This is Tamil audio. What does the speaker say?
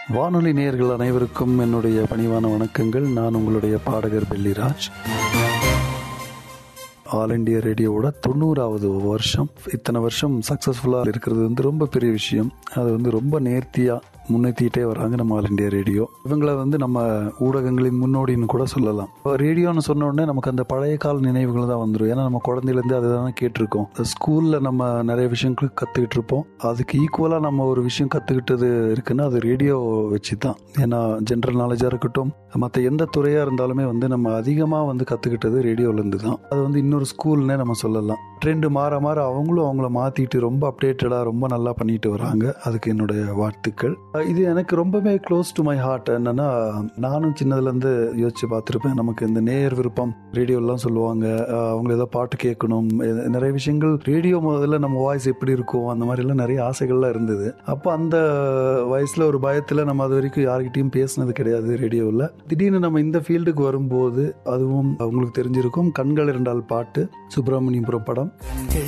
வானொலி நேயர்கள் அனைவருக்கும் என்னுடைய பணிவான வணக்கங்கள் நான் உங்களுடைய பாடகர் பெல்லிராஜ் ஆல் இண்டியா ரேடியோவோட தொண்ணூறாவது வருஷம் இத்தனை வருஷம் சக்ஸஸ்ஃபுல்லாக இருக்கிறது வந்து ரொம்ப பெரிய விஷயம் அது வந்து ரொம்ப நேர்த்தியாக முன்னேற்றிட்டே வராங்க நம்ம ஆல் இண்டியா ரேடியோ இவங்களை வந்து நம்ம ஊடகங்களின் முன்னோடின்னு கூட சொல்லலாம் இப்போ ரேடியோன்னு சொன்ன உடனே நமக்கு அந்த பழைய கால நினைவுகள் தான் வந்துடும் ஏன்னா நம்ம குழந்தையிலேருந்து அதை தானே கேட்டிருக்கோம் ஸ்கூலில் நம்ம நிறைய விஷயங்கள் கற்றுக்கிட்டு இருப்போம் அதுக்கு ஈக்குவலாக நம்ம ஒரு விஷயம் கற்றுக்கிட்டது இருக்குன்னா அது ரேடியோ வச்சு தான் ஏன்னா ஜென்ரல் நாலேஜாக இருக்கட்டும் மற்ற எந்த துறையாக இருந்தாலுமே வந்து நம்ம அதிகமாக வந்து கற்றுக்கிட்டது ரேடியோலேருந்து தான் அது வந்து இன்னொரு ஸ்கூல்னே நம்ம சொல்லலாம் ட்ரெண்டு மாற மாற அவங்களும் அவங்கள மாற்றிட்டு ரொம்ப அப்டேட்டடாக ரொம்ப நல்லா பண்ணிட்டு வராங்க அதுக்கு என்னுடைய வாழ்த்துக்கள் இது எனக்கு ரொம்பவே க்ளோஸ் டு மை ஹார்ட் என்னன்னா நானும் சின்னதுலேருந்து யோசிச்சு பார்த்துருப்பேன் நமக்கு இந்த நேயர் விருப்பம் ரேடியோலாம் சொல்லுவாங்க அஹ் அவங்க ஏதோ பாட்டு கேட்கணும் எ- நிறைய விஷயங்கள் ரேடியோ முதல்ல நம்ம வாய்ஸ் எப்படி இருக்கும் அந்த மாதிரிலாம் நிறைய ஆசைகள்லாம் இருந்தது அப்போ அந்த வயசில் ஒரு பயத்தில் நம்ம அது வரைக்கும் யார்கிட்டயும் பேசினது கிடையாது ரேடியோவில் திடீர்னு நம்ம இந்த ஃபீல்டுக்கு வரும்போது அதுவும் அவங்களுக்கு தெரிஞ்சிருக்கும் கண்கள் இரண்டால் பாட்டு சுப்பிரமணியபுரம் படம்